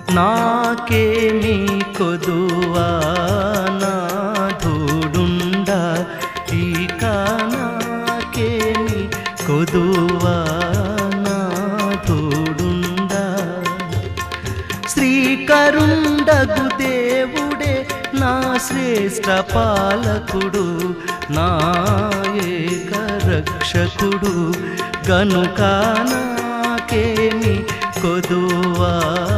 నాకేమి కొదువా నాథుడుండ ఇక నాకేమి కొదువా నాథుడుండ శ్రీకరుండగు దేవుడే నా శ్రేష్ట పాలకుడు నా ఏక రక్షకుడు గనుక నాకేమి కొదువా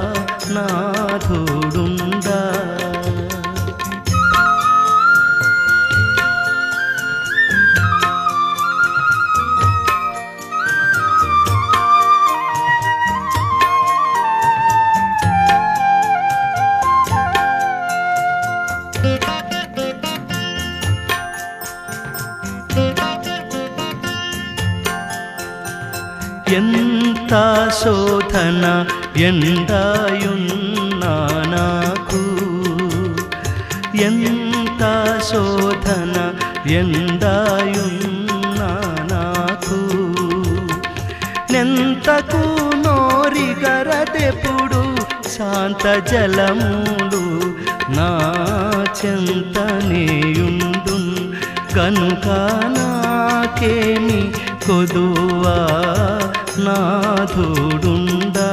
నాథుడుండా ఎంత శోధన ఎండాయున్నా నాకు ఎంత శోధన ఎండాయున్నా నాకు నెంతకు నోరిగరదెప్పుడు శాంత జలములు నా చెంతనేయుండు కనుక నాకేమి కొదువా నాథుడుండా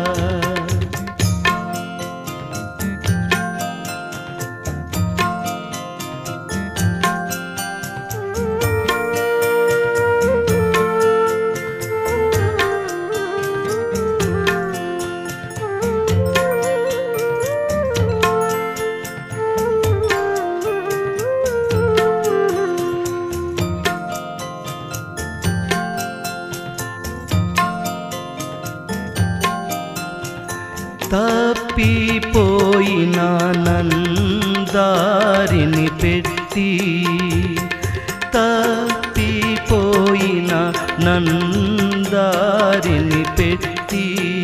తప్పిపోయిన నందారిని పెట్టి తప్పిపోయిన నందారిని పెట్టి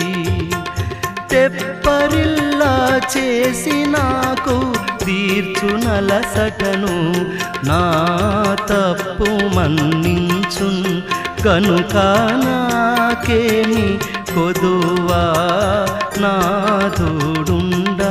తెప్పరిల్లా చేసి నాకు తీర్చునలసటను నా తప్పు మన్నించున్ కనుక నాకేమి కొదువా నాథుడుండా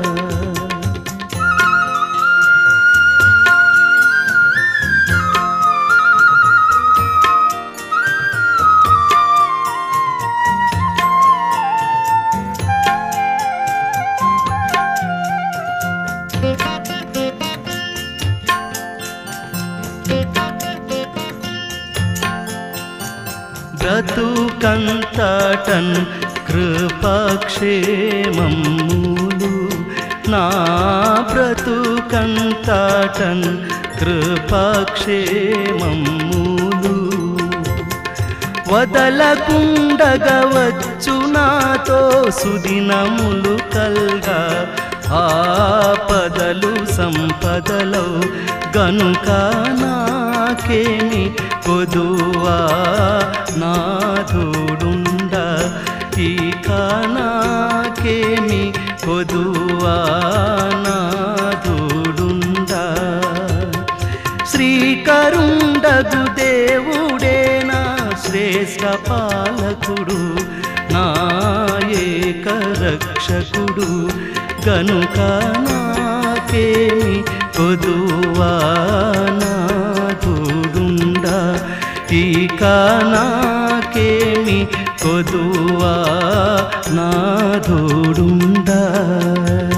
బ్రతుకంతటన్ కృపక్షేమములు నా బ్రతుకంతటన్ కృపక్షేమములు వదలకుండగవచ్చు నాతో సుదినములు కల్గా ఆపదలు సంపదలో గనుక నాకేమి కొదువా నాథుడుండ ఇక నాకేమి కొదువా నాథుడుండా శ్రీకరుండగు దేవుడే నా శ్రేష్ట పాలకుడు నా ఏక రక్షకుడు గనుక నాకేమి కొదువా నాథుడుండా ఇక నాకేమి కొదువా నాథుడుండా